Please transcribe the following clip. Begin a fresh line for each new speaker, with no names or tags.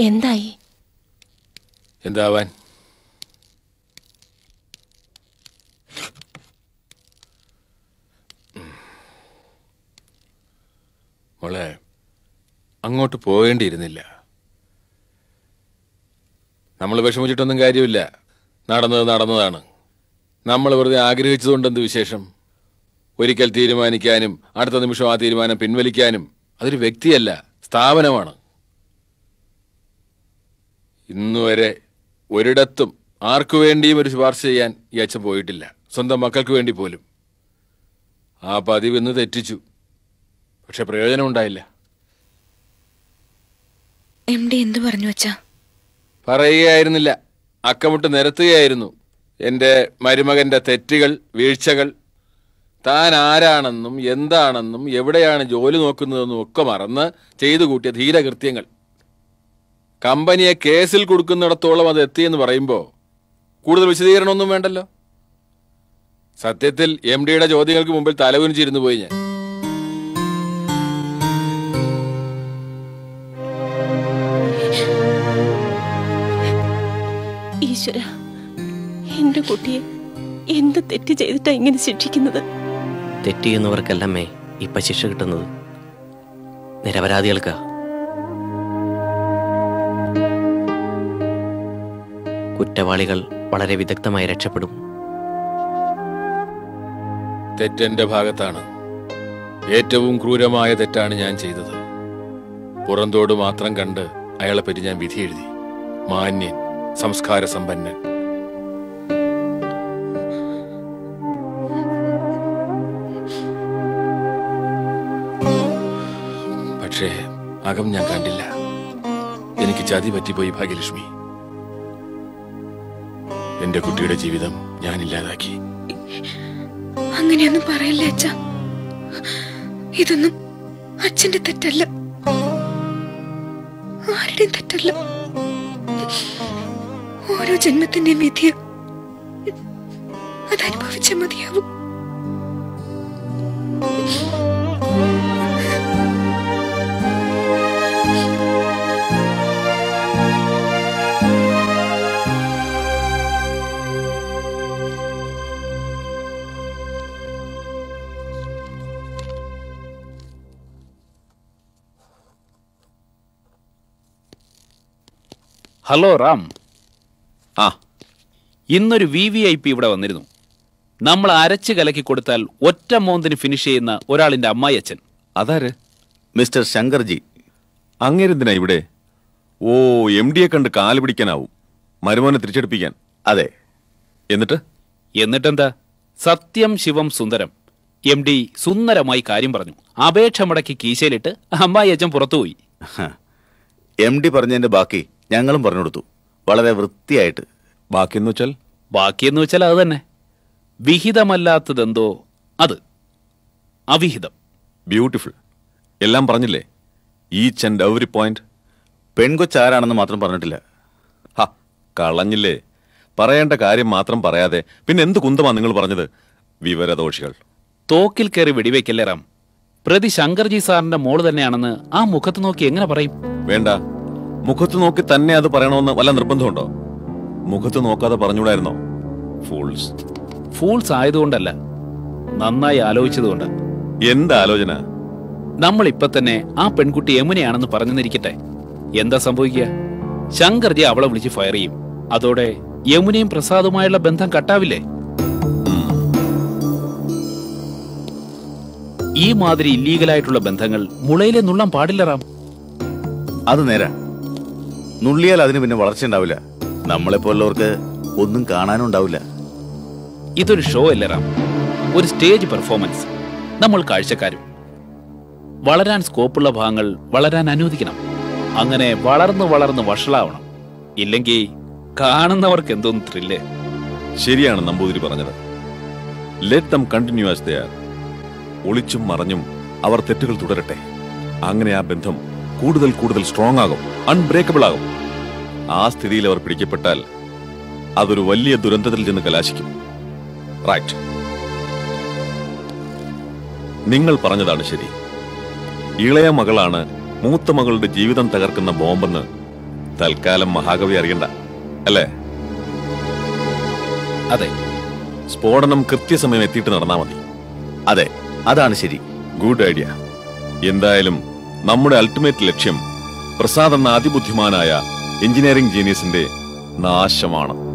എന്തായി
എന്താവാൻ മോളെ അങ്ങോട്ട് പോകേണ്ടിയിരുന്നില്ല നമ്മൾ വിഷമിച്ചിട്ടൊന്നും കാര്യമില്ല നടന്നത് നടന്നതാണ് നമ്മൾ വെറുതെ ആഗ്രഹിച്ചതുകൊണ്ടെന്ത് വിശേഷം ഒരിക്കൽ തീരുമാനിക്കാനും അടുത്ത നിമിഷം ആ തീരുമാനം പിൻവലിക്കാനും അതൊരു വ്യക്തിയല്ല സ്ഥാപനമാണ് ഇന്നുവരെ ഒരിടത്തും ആർക്കു വേണ്ടിയും ഒരു ശുപാർശ ചെയ്യാൻ ഈ അച്ഛൻ പോയിട്ടില്ല സ്വന്തം മക്കൾക്ക് വേണ്ടി പോലും ആ പതിവ് ഇന്ന് തെറ്റിച്ചു പക്ഷെ പ്രയോജനം ഉണ്ടായില്ല
എം ഡി എന്തു പറഞ്ഞു അച്ഛാ
പറയുകയായിരുന്നില്ല അക്കമിട്ട് നിരത്തുകയായിരുന്നു എൻ്റെ മരുമകന്റെ തെറ്റുകൾ വീഴ്ചകൾ താൻ ആരാണെന്നും എന്താണെന്നും എവിടെയാണ് ജോലി നോക്കുന്നതെന്നും ഒക്കെ മറന്ന് ചെയ്തു കൂട്ടിയ ധീരകൃത്യങ്ങൾ കമ്പനിയെ കേസിൽ കൊടുക്കുന്നിടത്തോളം അത് എത്തിയെന്ന് പറയുമ്പോൾ കൂടുതൽ വിശദീകരണമൊന്നും വേണ്ടല്ലോ സത്യത്തിൽ എം ഡിയുടെ ചോദ്യങ്ങൾക്ക് മുമ്പിൽ തലകുനിച്ചിരുന്നു പോയി ഞാൻ
ഈശ്വര എന്റെ കുട്ടിയെ എന്ത് തെറ്റ് ചെയ്തിട്ടാ ഇങ്ങനെ ശിക്ഷിക്കുന്നത്
തെറ്റ് ചെയ്യുന്നവർക്കല്ലമ്മേ ഇപ്പൊ ശിക്ഷ കിട്ടുന്നത് നിരപരാധികൾക്കാ കുറ്റവാളികൾ വളരെ വിദഗ്ധമായി രക്ഷപ്പെടും
തെറ്റെന്റെ ഭാഗത്താണ് ഏറ്റവും ക്രൂരമായ തെറ്റാണ് ഞാൻ ചെയ്തത് പുറന്തോട് മാത്രം കണ്ട് അയാളെപ്പറ്റി ഞാൻ വിധി എഴുതി മാന്യൻ സംസ്കാര സമ്പന്നൻ പക്ഷേ അകം ഞാൻ കണ്ടില്ല എനിക്ക് ചതി പറ്റിപ്പോയി ഭാഗ്യലക്ഷ്മി എന്റെ കുട്ടിയുടെ ജീവിതം ഞാൻ ഇല്ലാതാക്കി
അങ്ങനെയൊന്നും പറയല്ലേ അച്ഛ ഇതൊന്നും അച്ഛന്റെ തെറ്റല്ല ആരുടെയും തെറ്റല്ല ഓരോ ജന്മത്തിന്റെയും വിധിയ അതനുഭവിച്ച മതിയാവും
ഹലോ റാം
ആ
ഇന്നൊരു വി വി ഐ പി ഇവിടെ വന്നിരുന്നു നമ്മൾ അരച്ച് കലക്കി കൊടുത്താൽ ഒറ്റ മോന്തിന് ഫിനിഷ് ചെയ്യുന്ന ഒരാളിന്റെ അമ്മായി അച്ഛൻ
അതാര്
മിസ്റ്റർ ശങ്കർജി
അങ്ങേരെന്തിനാ ഇവിടെ ഓ എം ഡിയെ കണ്ട് കാല് പിടിക്കാനാവും മരുമോനെ തിരിച്ചെടുപ്പിക്കാൻ
അതെ
എന്നിട്ട്
എന്നിട്ടെന്താ സത്യം ശിവം സുന്ദരം എം ഡി സുന്ദരമായി കാര്യം പറഞ്ഞു അപേക്ഷ മുടക്കി കീശയിലിട്ട് അമ്മായി അച്ഛൻ പുറത്തുപോയി
എം ഡി പറഞ്ഞതിന്റെ ബാക്കി ഞങ്ങളും പറഞ്ഞു കൊടുത്തു വളരെ വൃത്തിയായിട്ട്
ബാക്കിയെന്ന് വെച്ചാൽ
ബാക്കിയെന്ന് വെച്ചാൽ അത് തന്നെ വിഹിതമല്ലാത്തതെന്തോ അത് അവിഹിതം
ബ്യൂട്ടിഫുൾ എല്ലാം പറഞ്ഞില്ലേ ഈച്ച് ആൻഡ് എവറി പോയിന്റ്
പെൺകൊച്ചാരാണെന്ന് മാത്രം പറഞ്ഞിട്ടില്ല
ഹ കളഞ്ഞില്ലേ പറയേണ്ട കാര്യം മാത്രം പറയാതെ പിന്നെ എന്ത് കുന്തമാ നിങ്ങൾ പറഞ്ഞത് വിവരദോഷികൾ
തോക്കിൽ കയറി വെടിവെക്കല്ലേ റാം പ്രതി ശങ്കർജി സാറിന്റെ മോള് തന്നെയാണെന്ന് ആ മുഖത്ത് നോക്കി എങ്ങനെ പറയും
വേണ്ട മുഖത്ത് നോക്കി തന്നെ അത് പറയണമെന്ന് വല്ല നിർബന്ധമുണ്ടോ മുഖത്ത് നോക്കാതെ പറഞ്ഞൂടായിരുന്നോ ഫൂൾസ്
ഫൂൾസ് ആയതുകൊണ്ടല്ല നന്നായി ആലോചിച്ചതുകൊണ്ട്
എന്ത് ആലോചന
നമ്മൾ ഇപ്പൊ തന്നെ ആ പെൺകുട്ടി യമുനയാണെന്ന് പറഞ്ഞെന്നിരിക്കട്ടെ എന്താ സംഭവിക്കുക ശങ്കർജി അവളെ വിളിച്ച് ഫയർ ചെയ്യും അതോടെ യമുനയും പ്രസാദുമായുള്ള ബന്ധം കട്ടാവില്ലേ ഈ മാതിരി ഇല്ലീഗലായിട്ടുള്ള ബന്ധങ്ങൾ മുളയിലെ നുള്ളാൻ പാടില്ല റാം
അത് നേരാ നുള്ളിയാൽ അതിന് പിന്നെ വളർച്ച ഉണ്ടാവില്ല നമ്മളെപ്പോലുള്ളവർക്ക് ഒന്നും കാണാനും ഉണ്ടാവില്ല
ഇതൊരു ഷോ അല്ലേ റാം ഒരു സ്റ്റേജ് പെർഫോമൻസ് നമ്മൾ കാഴ്ചക്കാരും വളരാൻ സ്കോപ്പുള്ള ഭാഗങ്ങൾ വളരാൻ അനുവദിക്കണം അങ്ങനെ വളർന്ന് വളർന്ന് വഷളാവണം ഇല്ലെങ്കിൽ കാണുന്നവർക്ക് എന്തോന്ന് ത്രില്ലേ
ശരിയാണ് നമ്പൂതിരി പറഞ്ഞത് let them continue as they are ഒളിച്ചും മറഞ്ഞും അവർ തെറ്റുകൾ തുടരട്ടെ അങ്ങനെ ആ ബന്ധം കൂടുതൽ കൂടുതൽ സ്ട്രോങ് ആകും അൺബ്രേക്കബിൾ ആകും ആ സ്ഥിതിയിൽ അവർ പിടിക്കപ്പെട്ടാൽ അതൊരു വലിയ ദുരന്തത്തിൽ ചെന്ന് കലാശിക്കും റൈറ്റ് നിങ്ങൾ പറഞ്ഞതാണ് ശരി ഇളയ മകളാണ് മൂത്ത മകളുടെ ജീവിതം തകർക്കുന്ന ബോംബെന്ന് തൽക്കാലം മഹാകവി അറിയണ്ട അല്ലേ
അതെ
സ്ഫോടനം കൃത്യസമയം എത്തിയിട്ട് നടന്നാ മതി
അതെ അതാണ് ശരി
ഗുഡ് ഐഡിയ എന്തായാലും നമ്മുടെ അൾട്ടിമേറ്റ് ലക്ഷ്യം പ്രസാദ് എന്ന അതിബുദ്ധിമാനായ എഞ്ചിനീയറിംഗ് ജീനിയസിന്റെ നാശമാണ്